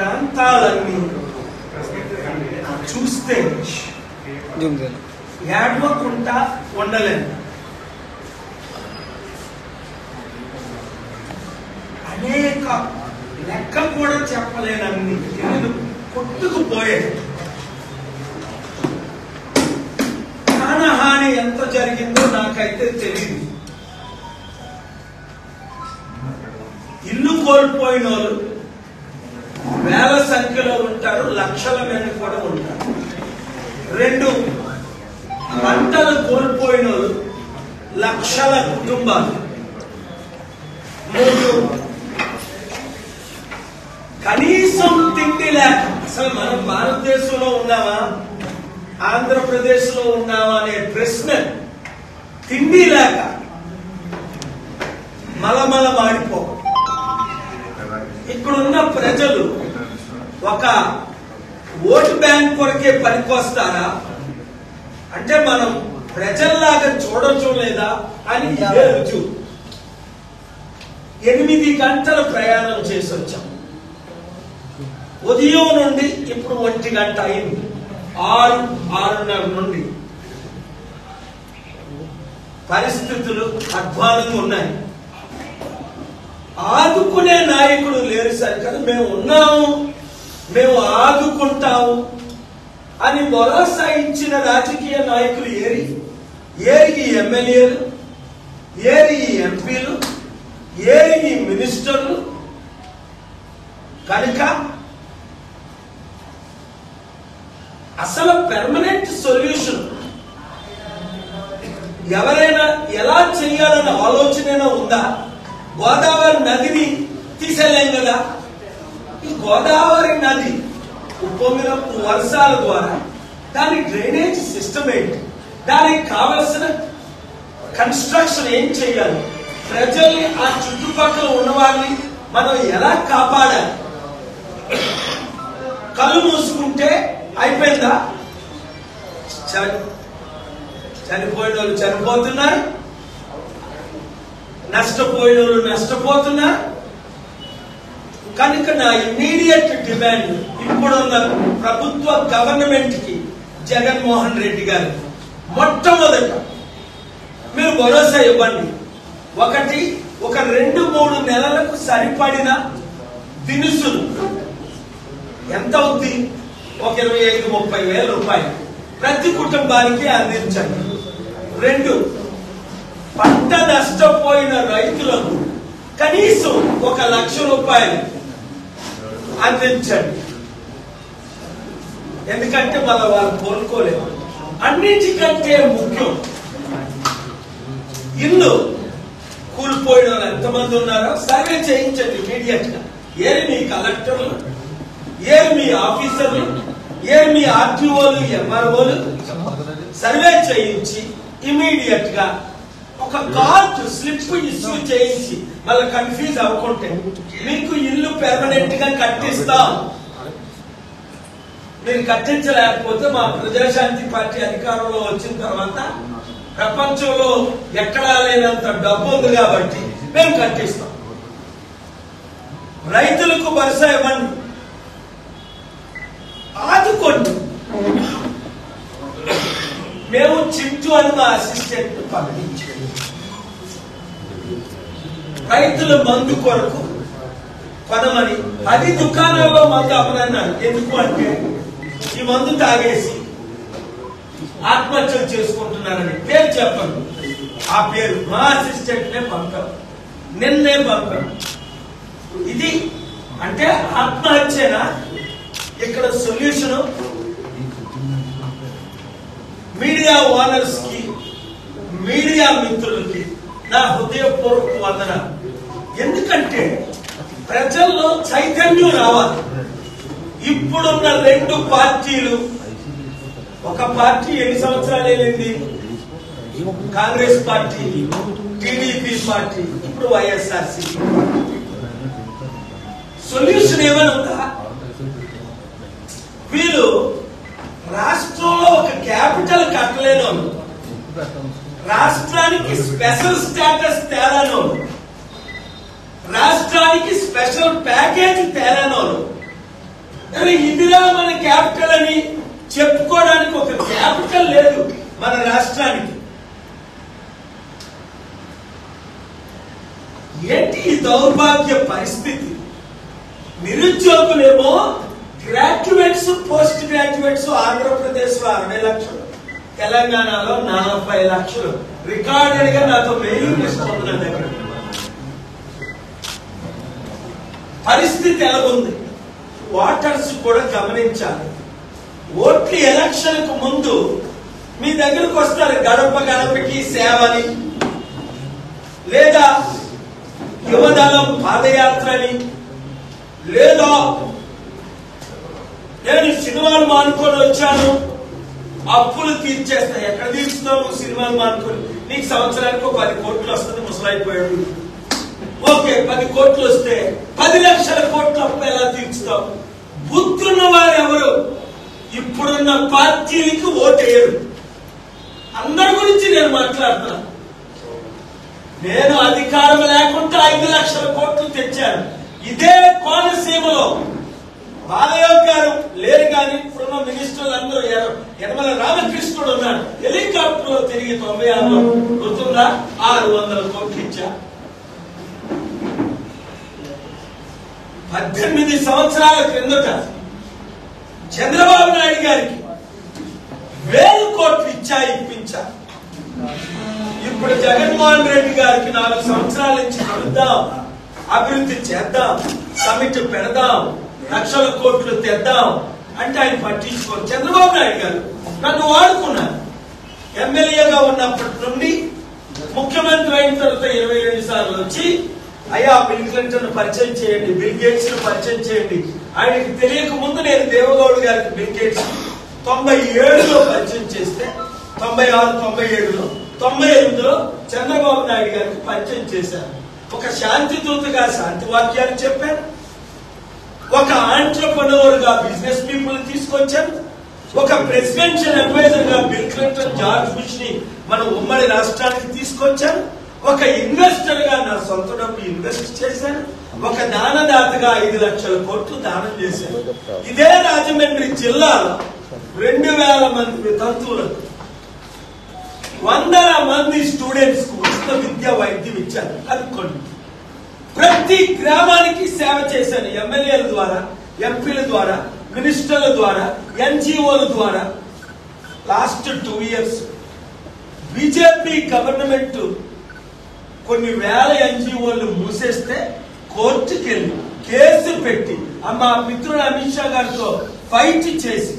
ప్రాంతాలన్నీ చూస్తే జూమ్ చేయాలి ఏడవకుండా ఉండలేను అనేక లెక్క కూడా చెప్పలేనన్ని ఇల్లు కొట్టుకుపోయాయి ప్రాణహాని ఎంత జరిగిందో నాకైతే తెలియదు ఇల్లు కోల్పోయిన వాళ్ళు వేల సంఖ్యలో ఉంటారు లక్షల మీద కూడా ఉంటారు రెండు పంటలు కోల్పోయిన వాళ్ళు లక్షల కుటుంబాలు మూడు కనీసం తిండి లేక అసలు మనం భారతదేశంలో ఉన్నామా ఆంధ్రప్రదేశ్ లో ఉన్నామా అనే ప్రశ్న తిండి లేక మలమల మాడిపో ఇక్కడున్న ప్రజలు ఒక ఓటు బ్యాంక్ కొరకే పనికొస్తారా అంటే మనం ప్రజల్లాగా చూడొచ్చు లేదా అని ఇదే రుజువు ఎనిమిది గంటల ప్రయాణం చేసి వచ్చాం ఉదయం నుండి ఇప్పుడు ఒంటి గంట అయింది ఆరు ఆరున్నర నుండి పరిస్థితులు అధ్వానంగా ఉన్నాయి ఆదుకునే నాయకుడు లేరు సరికదా మేము ఉన్నాము మేము ఆదుకుంటాము అని భరోసా ఇచ్చిన రాజకీయ నాయకులు ఏరి ఏరి ఈ ఎమ్మెల్యేలు ఏరి ఈ ఎంపీలు ఏరి ఈ మినిస్టర్లు కనుక అసలు పెర్మనెంట్ సొల్యూషన్ ఎవరైనా ఎలా చేయాలన్న ఆలోచన ఉందా గోదావరి నదిని తీసేలేం కదా ఈ గోదావరి నది ఉప్పొంగినప్పుడు వర్షాల ద్వారా దాని డ్రైనేజ్ సిస్టమ్ ఏంటి దానికి కావలసిన కన్స్ట్రక్షన్ ఏం చేయాలి ప్రజల్ని ఆ చుట్టుపక్కల ఉన్న వాళ్ళని మనం ఎలా కాపాడాలి కళ్ళు మూసుకుంటే అయిపోయిందా చ- చనిపోయిన వాళ్ళు చనిపోతున్నారు నష్టపోయిన వాళ్ళు నష్టపోతున్నారు కనుక నా ఇమ్మీడియట్ డిమాండ్ ఇప్పుడున్న ప్రభుత్వ గవర్నమెంట్ కి జగన్మోహన్ రెడ్డి గారు మొట్టమొదట మీరు భరోసా ఇవ్వండి ఒకటి ఒక రెండు మూడు నెలలకు సరిపడిన దినుసులు ఎంత అవుద్ది ఒక ఇరవై ఐదు ముప్పై వేల రూపాయలు ప్రతి కుటుంబానికి అందించండి రెండు పంట నష్టపోయిన రైతులకు కనీసం ఒక లక్ష రూపాయలు అందించండి ఎందుకంటే మళ్ళీ వాళ్ళు కోలుకోలేరు అన్నిటికంటే ముఖ్యం ఇల్లు కూలిపోయిన వాళ్ళు ఎంతమంది ఉన్నారో సర్వే చేయించండి ఇమీడియట్ గా ఏరి మీ కలెక్టర్లు ఏరి మీ ఆఫీసర్లు ఏరి మీ ఆర్టీఓలు ఎంఆర్ఓలు సర్వే చేయించి ఇమీడియట్ గా ఒక కార్డు స్లిప్ ఇష్యూ చేయించి మళ్ళీ కన్ఫ్యూజ్ అవ్వకుంటే మీకు ఇల్లు పెర్మనెంట్ గా కట్టిస్తాం మీరు కట్టించలేకపోతే మా ప్రజాశాంతి పార్టీ అధికారంలో వచ్చిన తర్వాత ప్రపంచంలో ఎక్కడా లేనంత డబ్బు ఉంది కాబట్టి మేము కట్టిస్తాం రైతులకు భరోసా ఇవ్వండి ఆదుకోండి మేము చింటూ అని మా అసిస్టెంట్ పంపించాము రైతుల మందు కొరకు కొనమని పది దుకాణాల్లో మందు అమ్మనన్నారు ఎందుకు అంటే ఈ మందు తాగేసి ఆత్మహత్యలు చేసుకుంటున్నారని పేరు చెప్పను ఆ పేరు మా అసిస్టెంట్ నే పంపాం నిన్నే పంపాం ఇది అంటే ఆత్మహత్యనా ఇక్కడ సొల్యూషన్ మీడియా ఓనర్స్ కి మీడియా మిత్రులకి నా హృదయపూర్వక వందన ఎందుకంటే ప్రజల్లో చైతన్యం రావాలి ఇప్పుడున్న రెండు పార్టీలు ఒక పార్టీ ఎన్ని సంవత్సరాలు వెళ్ళింది కాంగ్రెస్ పార్టీ టీడీపీ పార్టీ ఇప్పుడు వైఎస్ఆర్సీ సొల్యూషన్ ఏమైనా ఉందా వీళ్ళు రాష్ట్రంలో ఒక క్యాపిటల్ కట్టలేను వాళ్ళు. రాష్ట్రానికి స్పెషల్ స్టేటస్ తేరాను వాళ్ళు. రాష్ట్రానికి స్పెషల్ ప్యాకేజ్ తేరాను వాళ్ళు. అరే ఇదిరా మన క్యాపిటల్ అని చెప్పుకోవడానికి ఒక క్యాపిటల్ లేదు మన రాష్ట్రానికి ఏంటి ఈ దౌర్భాగ్య పరిస్థితి నిరుద్యోగులేమో గ్రాడ్యుయేట్స్ పోస్ట్ గ్రాడ్యుయేట్స్ ఆంధ్రప్రదేశ్ లో అరవై లక్షలు తెలంగాణలో నలభై లక్షలు రికార్డెడ్ గా నాతో మెయిలింగ్ లిస్ట్ ఉంది నా దగ్గర పరిస్థితి ఎలాగుంది ఓటర్స్ కూడా గమనించాలి ఓట్లు ఎలక్షన్ కు ముందు మీ దగ్గరకు వస్తారు గడప గడపకి సేవని లేదా యువదళం పాదయాత్రని లేదా నేను సినిమాలు మానుకొని వచ్చాను అప్పులు తీర్చేస్తా ఎక్కడ తీర్చుతావు నువ్వు సినిమాలు మానుకొని నీకు సంవత్సరానికి ఒక పది కోట్లు వస్తుంది ముసలైపోయాడు ఓకే పది కోట్లు వస్తే పది లక్షల కోట్ల అప్పు ఎలా తీర్చుతావు బుద్ధున్న వారు ఎవరు ఇప్పుడున్న పార్టీలకి ఓటేయరు అందరి గురించి నేను మాట్లాడుతున్నాను నేను అధికారం లేకుండా ఐదు లక్షల కోట్లు తెచ్చాను ఇదే కోనసీమలో బాలయ్య గారు లేరు కానీ ఇప్పుడున్న మినిస్టర్లు అందరూ ఎర- యనమల రామకృష్ణుడు ఉన్నాడు హెలికాప్టర్ లో తిరిగి తొంభై ఆరులో గుర్తుందా ఆరు వందల కోట్లు ఇచ్చా పద్దెనిమిది సంవత్సరాల క్రిందట చంద్రబాబు నాయుడు గారికి వేలు కోట్లు ఇచ్చా ఇప్పించా ఇప్పుడు జగన్మోహన్ రెడ్డి గారికి నాలుగు సంవత్సరాల నుంచి కలుద్దాం అభివృద్ధి చేద్దాం సమిట్ పెడదాం లక్షల కోట్లు తెద్దాం అంటే ఆయన పట్టించుకోరు చంద్రబాబు నాయుడు గారు నన్ను వాడుకున్నారు ఎమ్మెల్యేగా ఉన్నప్పటి నుండి ముఖ్యమంత్రి అయిన తర్వాత ఇరవై రెండు సార్లు వచ్చి అయ్యా బిల్ క్లింటన్ పరిచయం చేయండి బిల్ గేట్స్ ను పరిచయం చేయండి ఆయనకి తెలియక ముందు నేను దేవగౌడ్ గారికి బిల్ గేట్స్ తొంభై ఏడులో పరిచయం చేస్తే తొంభై ఆరు తొంభై ఏడులో తొంభై ఎనిమిదిలో చంద్రబాబు నాయుడు గారికి పరిచయం చేశాను ఒక శాంతి దూతగా శాంతి వాక్యాలు చెప్పాను ఒక ఆంటర్ప్రనోర్ గా బిజినెస్ పీపుల్ తీసుకొచ్చాను ఒక ప్రెసిడెన్షియల్ అడ్వైజర్ గా బిల్ క్లింటన్ జార్జ్ బుష్ ని మన ఉమ్మడి రాష్ట్రానికి తీసుకొచ్చాను ఒక ఇన్వెస్టర్ గా నా సొంత డబ్బు ఇన్వెస్ట్ చేశాను ఒక దానదాతగా ఐదు లక్షల కోట్లు దానం చేశాను ఇదే రాజమండ్రి జిల్లాలో రెండు వేల మంది వితంతువులకు వందల మంది స్టూడెంట్స్ కు ఉచిత విద్య వైద్యం ఇచ్చారు కనుక్కోండి ప్రతి గ్రామానికి సేవ చేశాను ఎమ్మెల్యేల ద్వారా ఎంపీల ద్వారా మినిస్టర్ల ద్వారా ఎన్జిఓల ద్వారా last two years BJP government కొన్ని వేల ఎన్జిఓలు మూసేస్తే కోర్టుకి వెళ్ళి కేసు పెట్టి మా మిత్రుడు అమిత్ షా గారితో ఫైట్ చేసి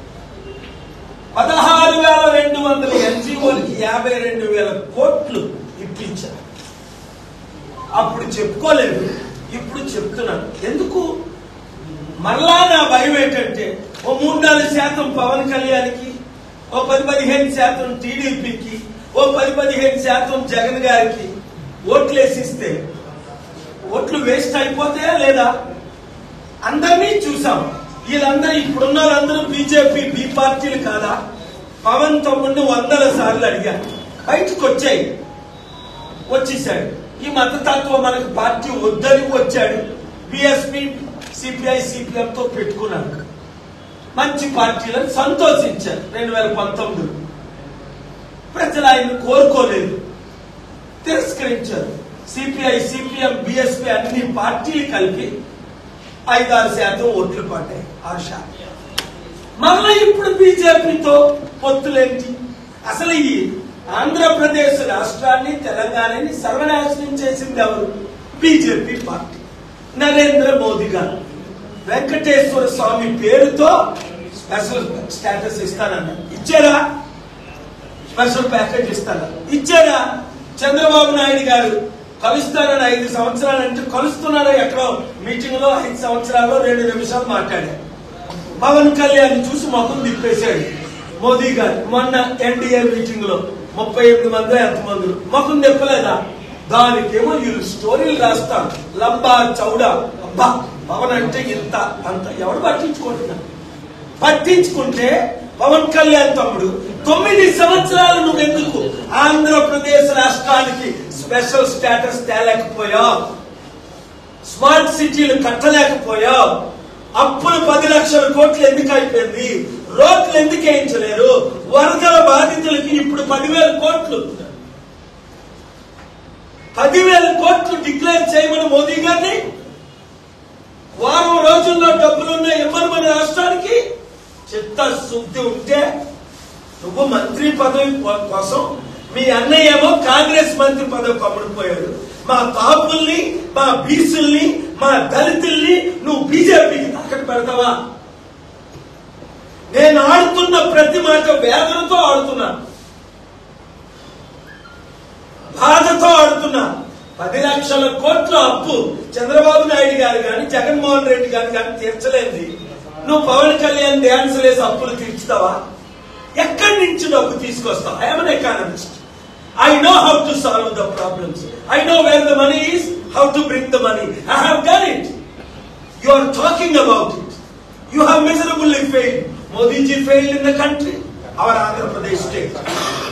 పదహారు వేల రెండు వందల ఎన్జిఓలకి యాభై రెండు వేల కోట్లు ఇప్పించారు అప్పుడు చెప్పుకోలేదు ఇప్పుడు చెప్తున్నాను ఎందుకు మరలా నా భయం ఏంటంటే ఓ మూడు నాలుగు శాతం పవన్ కళ్యాణ్కి ఓ పది పదిహేను శాతం టీడీపీకి ఓ పది పదిహేను శాతం జగన్ గారికి ఓట్లు వేసిస్తే ఓట్లు వేస్ట్ అయిపోతాయా లేదా అందరినీ చూసాం వీళ్ళందరూ ఇప్పుడున్న వాళ్ళందరూ బీజేపీ బి పార్టీలు కాదా పవన్ తమ్ముడిని వందల సార్లు అడిగారు బయటకు వచ్చాయి వచ్చేసాడు ఈ మతతత్వం మనకు పార్టీ వద్దని వచ్చాడు బిఎస్పి సిపిఐ సిపిఎం తో పెట్టుకున్నాడు మంచి పార్టీలను సంతోషించారు రెండు వేల పంతొమ్మిదిలో ప్రజలు ఆయన కోరుకోలేదు తిరస్కరించారు సిపిఐ సిపిఎం బిఎస్పి అన్ని పార్టీలు కలిపి ఐదారు శాతం ఓట్లు పడ్డాయి ఆరు శాతం మరలా ఇప్పుడు బీజేపీతో పొత్తులేంటి అసలు ఈ ఆంధ్రప్రదేశ్ రాష్ట్రాన్ని తెలంగాణని సర్వనాశనం చేసింది ఎవరు బీజేపీ పార్టీ నరేంద్ర మోదీ గారు వెంకటేశ్వర స్వామి పేరుతో స్పెషల్ స్టేటస్ ఇస్తానన్నారు ఇచ్చారా స్పెషల్ ప్యాకేజ్ ఇస్తారా ఇచ్చారా చంద్రబాబు నాయుడు గారు కలుస్తారని ఐదు సంవత్సరాలు అంటే కలుస్తున్నారో ఎక్కడో మీటింగ్ లో ఐదు సంవత్సరాల్లో రెండు నిమిషాలు మాట్లాడారు పవన్ కళ్యాణ్ చూసి మొఖం తిప్పేశాడు మోదీ గారు మొన్న ఎన్డీఏ మీటింగ్ లో ముప్పై ఎనిమిది మంది ఎంతమంది మొఖం తిప్పలేదా దానికేమో వీళ్ళు స్టోరీలు రాస్తాను లంబా చౌడా అబ్బా పవన్ అంటే ఇంత అంత ఎవడు పట్టించుకుంటున్నాడు పట్టించుకుంటే పవన్ కళ్యాణ్ తమ్ముడు తొమ్మిది సంవత్సరాలు నువ్వెందుకు ఆంధ్రప్రదేశ్ రాష్ట్రానికి స్పెషల్ స్టేటస్ తేలేకపోయావు స్మార్ట్ సిటీలు కట్టలేకపోయావు అప్పులు పది లక్షల కోట్లు ఎందుకు అయిపోయింది రోడ్లు ఎందుకు వేయించలేరు వరదల బాధితులకి ఇప్పుడు పదివేల కోట్లు పదివేల కోట్లు డిక్లేర్ చేయమని మోదీ గారిని వారం రోజుల్లో డబ్బులున్న ఇవ్వను మన రాష్ట్రానికి చిత్తశుద్ధి ఉంటే నువ్వు మంత్రి పదవి కో- కోసం మీ అన్నయ్య ఏమో కాంగ్రెస్ మంత్రి పదవి కమ్ముడిపోయాడు మా కాపుల్ని మా బీసీల్ని మా దళితుల్ని నువ్వు బీజేపీకి తాకట్టు పెడతావా నేను ఆడుతున్న ప్రతి మాట వేదనతో ఆడుతున్నా బాధతో ఆడుతున్నా పది లక్షల కోట్ల అప్పు చంద్రబాబు నాయుడు గారు కానీ జగన్మోహన్ రెడ్డి గారు కానీ తీర్చలేంది నువ్వు పవన్ కళ్యాణ్ డ్యాన్స్ వేసి అప్పులు తీర్చుతావా ఎక్కడి నుంచి డబ్బు తీసుకొస్తావు I'm economist I know how to solve the problems I know where the money is how to bring the money I have done it you are talking about it you have miserably fail మోదీజీ fail in the country hour Andhra Pradesh state